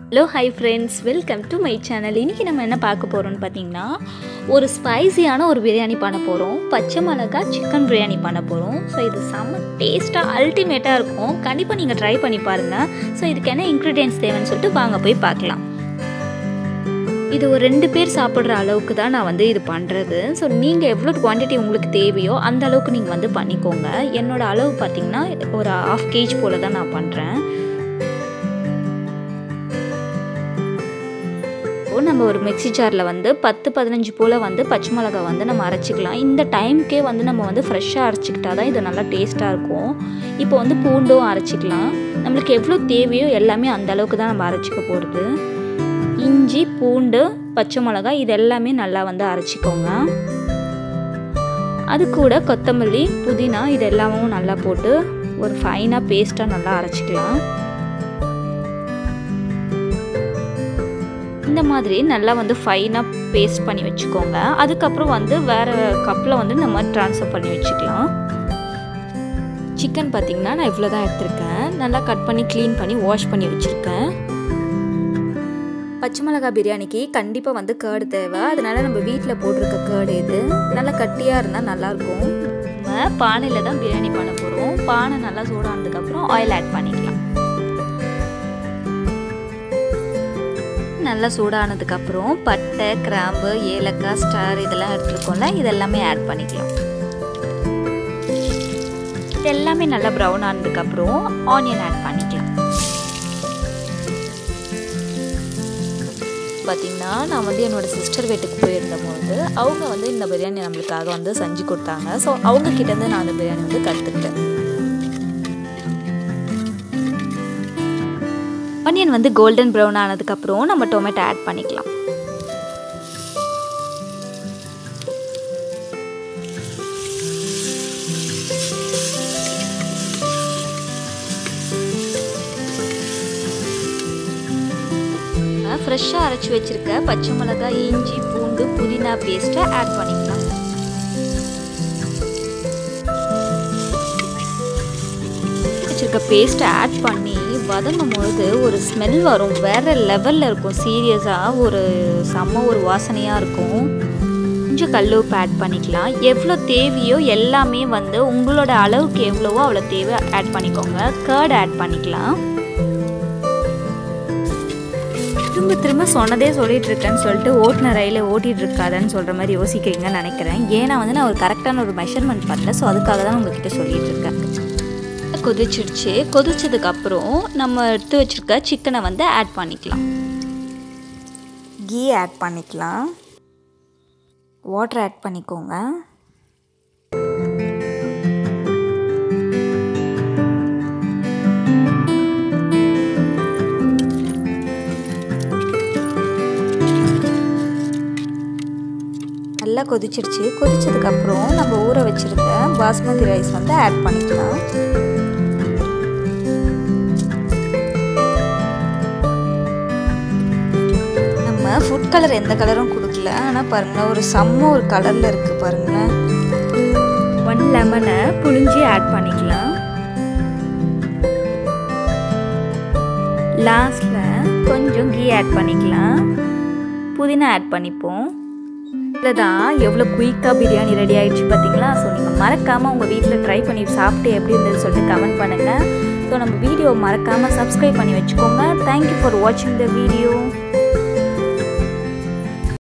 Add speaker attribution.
Speaker 1: hello hi friends welcome to my channel இன்றைக்கி நம்ம என்ன பார்க்க போகிறோம்னு பார்த்தீங்கன்னா ஒரு ஸ்பைசியான ஒரு பிரியாணி பண்ண போகிறோம் பச்சை மிளகா சிக்கன் பிரியாணி பண்ண போகிறோம் ஸோ இது செம்ம டேஸ்ட்டாக அல்டிமேட்டாக இருக்கும் கண்டிப்பாக நீங்கள் ட்ரை பண்ணி பாருங்கள் ஸோ இதுக்கு என்ன இன்க்ரீடியன்ஸ் தேவைன்னு சொல்லிட்டு வாங்க போய் பார்க்கலாம் இது ஒரு ரெண்டு பேர் சாப்பிட்ற அளவுக்கு தான் நான் வந்து இது பண்ணுறது ஸோ நீங்கள் எவ்வளோ குவான்டிட்டி உங்களுக்கு தேவையோ அந்த அளவுக்கு நீங்கள் வந்து பண்ணிக்கோங்க என்னோடய அளவு பார்த்திங்கன்னா ஒரு ஆஃப் கேஜ் போல் தான் நான் பண்ணுறேன் இப்போ நம்ம ஒரு மிக்சி ஜாரில் வந்து பத்து பதினஞ்சு போல் வந்து பச்சை மிளகா வந்து நம்ம அரைச்சிக்கலாம் இந்த டைம்க்கே வந்து நம்ம வந்து ஃப்ரெஷ்ஷாக அரைச்சிக்கிட்டா தான் இது நல்லா டேஸ்ட்டாக இருக்கும் இப்போ வந்து பூண்டும் அரைச்சிக்கலாம் நம்மளுக்கு எவ்வளோ தேவையோ எல்லாமே அந்த அளவுக்கு தான் நம்ம அரைச்சிக்க போகிறது இஞ்சி பூண்டு பச்சை மிளகா இது எல்லாமே நல்லா வந்து அரைச்சிக்கோங்க அது கூட கொத்தமல்லி புதினா இது எல்லாமும் நல்லா போட்டு ஒரு ஃபைனாக பேஸ்ட்டாக நல்லா அரைச்சிக்கலாம் இந்த மாதிரி நல்லா வந்து ஃபைனாக பேஸ்ட் பண்ணி வச்சுக்கோங்க அதுக்கப்புறம் வந்து வேறு கப்பில் வந்து நம்ம ட்ரான்ஸ்ஃபர் பண்ணி வச்சுக்கலாம் சிக்கன் பார்த்திங்கன்னா நான் இவ்வளோ தான் எடுத்திருக்கேன் நல்லா கட் பண்ணி க்ளீன் பண்ணி வாஷ் பண்ணி வச்சுருக்கேன் பச்சை மிளகா பிரியாணிக்கு கண்டிப்பாக வந்து கேர்டு தேவை அதனால நம்ம வீட்டில் போட்டிருக்க கேர்டு இது நல்லா கட்டியாக இருந்தால் நல்லாயிருக்கும் நம்ம பானையில் தான் பிரியாணி பண்ண போகிறோம் பானை நல்லா சூடானதுக்கப்புறம் ஆயில் ஆட் பண்ணிக்கலாம் நல்லா சூடானதுக்கப்புறம் பட்டை கிராம்பு ஏலக்காய் ஸ்டார் இதெல்லாம் எடுத்துருக்கோம்ல இதெல்லாமே ஆட் பண்ணிக்கலாம் இது எல்லாமே நல்லா ப்ரௌன் ஆனதுக்கப்புறம் ஆனியன் ஆட் பண்ணிக்கலாம் பார்த்திங்கன்னா நான் வந்து என்னோடய சிஸ்டர் வீட்டுக்கு போயிருந்த போது அவங்க வந்து இந்த பிரியாணி நம்மளுக்காக வந்து செஞ்சு கொடுத்தாங்க ஸோ அவங்க கிட்டேருந்து நான் அந்த பிரியாணி வந்து கற்றுக்கிட்டேன் ஆனியன் வந்து கோல்டன் ப்ரௌன் ஆனதுக்கப்புறம் நம்ம டொமேட்டோ ஆட் பண்ணிக்கலாம் ஃப்ரெஷ்ஷாக அரைச்சி வச்சுருக்க பச்சை மிளகாய் இஞ்சி பூண்டு புதினா பேஸ்ட்டை ஆட் பண்ணிக்கலாம் வச்சுருக்க பேஸ்ட்டை ஆட் பண்ணி வதங்கும் பொழுது ஒரு ஸ்மெல் வரும் வேறு லெவலில் இருக்கும் சீரியஸாக ஒரு செம்ம ஒரு வாசனையாக இருக்கும் கொஞ்சம் கல் உப்பு ஆட் பண்ணிக்கலாம் எவ்வளோ தேவையோ எல்லாமே வந்து உங்களோட அளவுக்கு எவ்வளவோ அவ்வளோ தேவை ஆட் பண்ணிக்கோங்க கேர்ட் ஆட் பண்ணிக்கலாம் திரும்ப திரும்ப சொன்னதே சொல்லிட்டு இருக்கேன்னு சொல்லிட்டு ஓட்டின ரயில ஓட்டிகிட்டு இருக்காதன்னு சொல்கிற மாதிரி யோசிக்கிறீங்கன்னு நினைக்கிறேன் ஏன்னா வந்து நான் ஒரு கரெக்டான ஒரு மெஷர்மெண்ட் பண்ணல ஸோ அதுக்காக தான் உங்ககிட்ட சொல்லிட்டு இருக்கேன் கொதிச்சிடுச்சு கொதிச்சதுக்கப்புறம் நம்ம எடுத்து வச்சுருக்க சிக்கனை வந்து ஆட் பண்ணிக்கலாம் கீ ஆட் பண்ணிக்கலாம் வாட்டர் ஆட் பண்ணிக்கோங்க நல்லா கொதிச்சிருச்சு கொதிச்சதுக்கப்புறம் நம்ம ஊற வச்சுருந்த பாஸ்மதி ரைஸ் வந்து ஆட் பண்ணிக்கலாம் நம்ம ஃபுட் கலர் எந்த கலரும் கொடுக்கல ஆனால் பாருங்களேன் ஒரு செம்ம ஒரு கலரில் இருக்குது பாருங்களேன் ஒன் லெமனை புளிஞ்சி ஆட் பண்ணிக்கலாம் லாஸ்டில் கொஞ்சம் கீ ஆட் பண்ணிக்கலாம் புதினா ஆட் பண்ணிப்போம் இதில் தான் எவ்வளோ குயிக்காக பிரியாணி ரெடி ஆகிடுச்சு பார்த்தீங்களா ஸோ நீங்கள் மறக்காமல் உங்கள் வீட்டில் ட்ரை பண்ணி சாப்பிட்டு எப்படி இருந்தது சொல்லிட்டு கமெண்ட் பண்ணுங்கள் ஸோ நம்ம வீடியோ மறக்காமல் சப்ஸ்கிரைப் பண்ணி வச்சுக்கோங்க தேங்க்யூ ஃபார் வாட்சிங் த வீடியோ